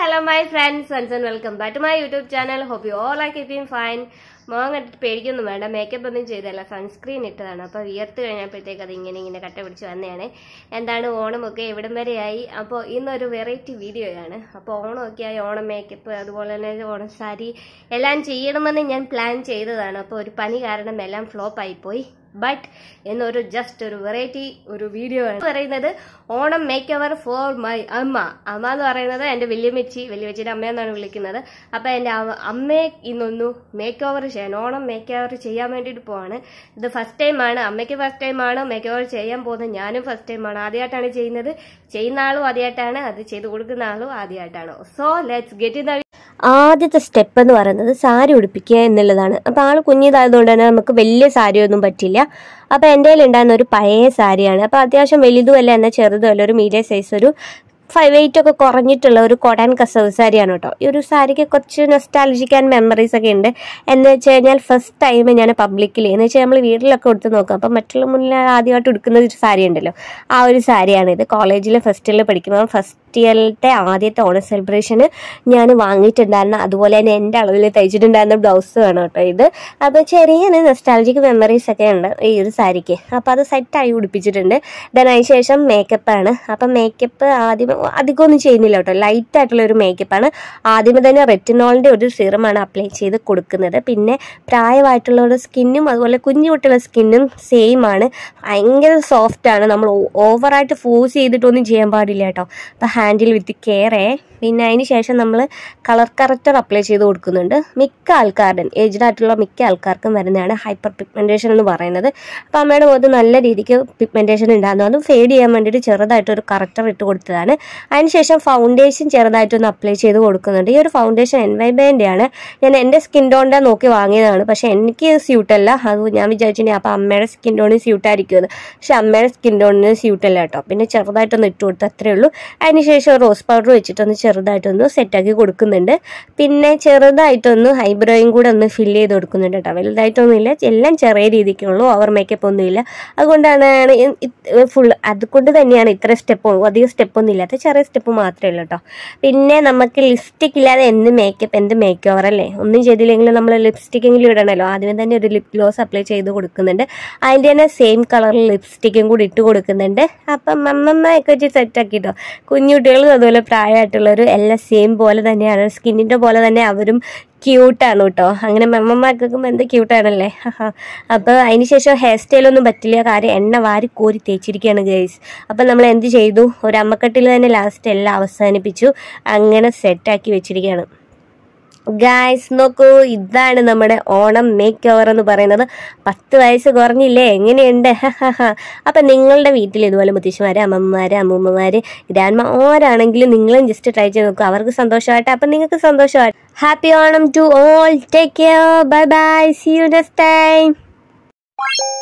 hello my friends friends and welcome back to my youtube channel hope you all are keeping fine മോൻ കണ്ടിട്ട് പേടിക്കൊന്നും വേണ്ട makeup ഒന്നും ചെയ്തല്ല sunscreen ഇട്ടതാണ് അപ്പോൾ വിയർത്ത് കഴിഞ്ഞപ്പോഴത്തേക്ക് അത് ഇങ്ങനെ ഇങ്ങനെ കട്ട പിടിച്ച് വന്നതാണ് എന്താണ് ഓണമൊക്കെ എവിടം വരെയായി അപ്പോൾ ഇന്നൊരു വെറൈറ്റി വീഡിയോയാണ് അപ്പോൾ ഓണമൊക്കെ ആയി ഓണം മേക്കപ്പ് അതുപോലെ തന്നെ ഓണം സാരി എല്ലാം ചെയ്യണമെന്ന് ഞാൻ പ്ലാൻ ചെയ്തതാണ് അപ്പോൾ ഒരു പനി കാരണം എല്ലാം ഫ്ലോപ്പ് ആയിപ്പോയി ബട്ട് എന്നൊരു ജസ്റ്റ് ഒരു വെറൈറ്റി ഒരു വീഡിയോ ആണ് പറയുന്നത് Onam makeover for my അമ്മ അമ്മ എന്ന് പറയുന്നത് എൻ്റെ വല്യമ്മച്ചി വല്യമ്മച്ചിയുടെ അമ്മയെന്നാണ് വിളിക്കുന്നത് അപ്പോൾ എൻ്റെ അമ്മ- അമ്മയെ ഇന്നൊന്നു മേക്ക് ഓവർ ചെയ്യാൻ ഓണം മേക്ക് ഓവർ ചെയ്യാൻ വേണ്ടിയിട്ട് പോവാണ് ഇത് ഫസ്റ്റ് ടൈമാണ് അമ്മയ്ക്ക് ഫസ്റ്റ് ടൈമാണ് മേക്ക് ഓവർ ചെയ്യാൻ പോകുന്നത് ഞാനും ഫസ്റ്റ് ടൈമാണ് ആദ്യമായിട്ടാണ് ചെയ്യുന്നത് ചെയ്യുന്ന ആളും ആദ്യമായിട്ടാണ് അത് ചെയ്ത് കൊടുക്കുന്ന ആളും ആദ്യമായിട്ടാണ് so let's get in the ആദ്യത്തെ സ്റ്റെപ്പ് എന്ന് പറയുന്നത് സാരി ഉടുപ്പിക്കുക എന്നുള്ളതാണ് അപ്പോൾ ആൾ കുഞ്ഞിതായതുകൊണ്ട് തന്നെ നമുക്ക് വലിയ സാരിയൊന്നും പറ്റില്ല അപ്പോൾ എൻ്റെ കയ്യിൽ ഉണ്ടായിരുന്ന ഒരു പഴയ സാരിയാണ് അപ്പോൾ അത്യാവശ്യം വലുതുമല്ല എന്നാൽ ചെറുതുമല്ല ഒരു മീഡിയം സൈസ് ഒരു ഫൈവ് വെയിറ്റ് ഒക്കെ കുറഞ്ഞിട്ടുള്ള ഒരു കോട്ടൺ കസവ് സാരിയാണ് കേട്ടോ ഈ ഒരു സാരിക്ക് കുറച്ച് നൊസ്റ്റാലജിക് ആൻഡ് മെമ്മറീസ് ഒക്കെ ഉണ്ട് എന്ന് വെച്ച് കഴിഞ്ഞാൽ ഫസ്റ്റ് ടൈം ഞാൻ പബ്ലിക്കിൽ എന്ന് വെച്ചാൽ നമ്മൾ വീട്ടിലൊക്കെ കൊടുത്ത് നോക്കാം അപ്പം മറ്റുള്ള മുന്നിൽ ആദ്യമായിട്ട് എടുക്കുന്ന ഒരു സാരി ഉണ്ടല്ലോ ആ ഒരു സാരിയാണ് ഇത് കോളേജിൽ ഫസ്റ്റ് ഇയറിൽ പഠിക്കുമ്പോൾ ഫസ്റ്റ് ഇയറിലത്തെ ആദ്യത്തെ ഓണം സെലിബ്രേഷന് ഞാൻ വാങ്ങിയിട്ടുണ്ടായിരുന്ന അതുപോലെ തന്നെ എൻ്റെ അളവിൽ തയ്ച്ചിട്ടുണ്ടായിരുന്ന ബ്ലൗസ് വേണം കേട്ടോ ഇത് അപ്പോൾ ചെറിയ നെസ്റ്റാലജിക് മെമ്മറീസ് ഒക്കെ ഉണ്ട് ഈ ഒരു സാരിക്ക് അപ്പോൾ അത് സെറ്റായി ഉടുപ്പിച്ചിട്ടുണ്ട് ദെൻ അതിന് ശേഷം മേക്കപ്പാണ് അപ്പം മേക്കപ്പ് ആദ്യം അധികമൊന്നും ചെയ്യുന്നില്ല കേട്ടോ ലൈറ്റ് ആയിട്ടുള്ള ഒരു മേക്കപ്പാണ് ആദ്യമേ തന്നെ റെറ്റിനോളിൻ്റെ ഒരു സിറമാണ് അപ്ലൈ ചെയ്ത് കൊടുക്കുന്നത് പിന്നെ പ്രായമായിട്ടുള്ളവരുടെ സ്കിന്നും അതുപോലെ കുഞ്ഞു കുട്ടികളുടെ സ്കിന്നും സെയിം ആണ് ഭയങ്കര സോഫ്റ്റ് ആണ് നമ്മൾ ഓവറായിട്ട് ഫോഴ്സ് ചെയ്തിട്ടൊന്നും ചെയ്യാൻ പാടില്ല കേട്ടോ അപ്പോൾ ഹാൻഡിൽ വിത്ത് കെയറേ പിന്നെ അതിന് ശേഷം നമ്മൾ കളർ കറക്റ്റർ അപ്ലൈ ചെയ്ത് കൊടുക്കുന്നുണ്ട് മിക്ക ആൾക്കാരുടെയും ഏജ്ഡ് ആയിട്ടുള്ള മിക്ക ആൾക്കാർക്കും വരുന്നതാണ് ഹൈപ്പർ പിഗ്മെൻറ്റേഷൻ എന്ന് പറയുന്നത് അപ്പോൾ അമ്മയുടെ മുഖത്ത് നല്ല രീതിക്ക് പിഗ്മെൻറ്റേഷൻ ഉണ്ടായിരുന്നു അതും ഫേഡ് ചെയ്യാൻ വേണ്ടിയിട്ട് ചെറുതായിട്ടൊരു കറക്റ്റർ ഇട്ട് കൊടുത്തതാണ് അതിനുശേഷം ഫൗണ്ടേഷൻ ചെറുതായിട്ടൊന്ന് അപ്ലൈ ചെയ്ത് കൊടുക്കുന്നുണ്ട് ഈ ഒരു ഫൗണ്ടേഷൻ എൻവൈബേൻ്റെ ആണ് ഞാൻ എൻ്റെ സ്കിൻ ടോണിൻ്റെ നോക്കി വാങ്ങിയതാണ് പക്ഷേ എനിക്ക് സ്യൂട്ടല്ല അത് ഞാൻ വിചാരിച്ചിട്ടുണ്ടെങ്കിൽ അപ്പോൾ അമ്മയുടെ സ്കിൻ ടോണിന് സ്യൂട്ടായിരിക്കുമെന്ന് പക്ഷെ അമ്മയുടെ സ്കിൻ ടോണിന് സ്യൂട്ടല്ല കേട്ടോ പിന്നെ ചെറുതായിട്ടൊന്ന് ഇട്ട് കൊടുത്ത് അത്രേ ഉള്ളൂ അതിനുശേഷം റോസ് പൗഡർ വെച്ചിട്ടൊന്ന് ചെറുതായിട്ടൊന്ന് സെറ്റാക്കി കൊടുക്കുന്നുണ്ട് പിന്നെ ചെറുതായിട്ടൊന്ന് ഐബ്രോയും കൂടെ ഒന്ന് ഫില്ല് ചെയ്ത് കൊടുക്കുന്നുണ്ട് കേട്ടോ വലുതായിട്ടൊന്നുമില്ല എല്ലാം ചെറിയ രീതിക്കുള്ളൂ ഓവർ മേക്കപ്പ് ഒന്നുമില്ല അതുകൊണ്ടാണ് ഫുൾ അതുകൊണ്ട് തന്നെയാണ് ഇത്ര സ്റ്റെപ്പ് അധികം സ്റ്റെപ്പ് ഒന്നും ഇല്ലാത്ത ചെറിയ സ്റ്റെപ്പ് മാത്രമേ ഉള്ളൂ കേട്ടോ പിന്നെ നമുക്ക് ലിപ്സ്റ്റിക് ഇല്ലാതെ എന്ത് മേക്കപ്പ് എന്ത് മേക്ക് ഓവർ അല്ലേ ഒന്നും ചെയ്തില്ലെങ്കിലും നമ്മൾ ലിപ്സ്റ്റിക് എങ്കിലും ഇടണമല്ലോ ആദ്യമേ തന്നെ ഒരു ലിപ് ഗ്ലോസ് അപ്ലൈ ചെയ്ത് കൊടുക്കുന്നുണ്ട് അതിൻ്റെ തന്നെ സെയിം കളറിൽ ലിപ്സ്റ്റിക്കും കൂടി ഇട്ട് കൊടുക്കുന്നുണ്ട് അപ്പം അമ്മമ്മയൊക്കെ വെച്ച് സെറ്റാക്കിട്ടോ കുഞ്ഞുകുട്ടികളും അതുപോലെ പ്രായമായിട്ടുള്ളവർ എല്ലാം സെയിം പോലെ തന്നെയാണ് സ്കിന്നിൻ്റെ പോലെ തന്നെ അവരും ക്യൂട്ടാണ് കേട്ടോ അങ്ങനെ മെമ്മമാർക്കൊക്കെ എന്ത് ക്യൂട്ടാണല്ലേ അപ്പോൾ അതിന് ശേഷം ഹെയർ സ്റ്റൈലൊന്നും പറ്റില്ല കാര്യം എണ്ണ വാരി കോരി തേച്ചിരിക്കുകയാണ് ഗൈസ് അപ്പം നമ്മൾ എന്ത് ചെയ്തു ഒരു അമ്മക്കെട്ടിൽ തന്നെ ലാസ്റ്റ് എല്ലാം അവസാനിപ്പിച്ചു അങ്ങനെ സെറ്റാക്കി വെച്ചിരിക്കുകയാണ് ഗായ്സ് നോക്കൂ ഇതാണ് നമ്മുടെ ഓണം മേക്ക് ഓവർ എന്ന് പറയുന്നത് പത്ത് വയസ്സ് കുറഞ്ഞില്ലേ എങ്ങനെയുണ്ട് അപ്പം നിങ്ങളുടെ വീട്ടിൽ ഇതുപോലെ മുത്തശ്ശിമാര് അമ്മമ്മമാര് അമ്മൂമ്മമാര് ഗ്രാൻഡ്മ ആരാണെങ്കിലും നിങ്ങളും ജസ്റ്റ് ട്രൈ ചെയ്ത് നോക്കുക അവർക്ക് സന്തോഷമായിട്ട് അപ്പം നിങ്ങൾക്ക് സന്തോഷമായിട്ട് happy Onam to all take care bye bye see you next time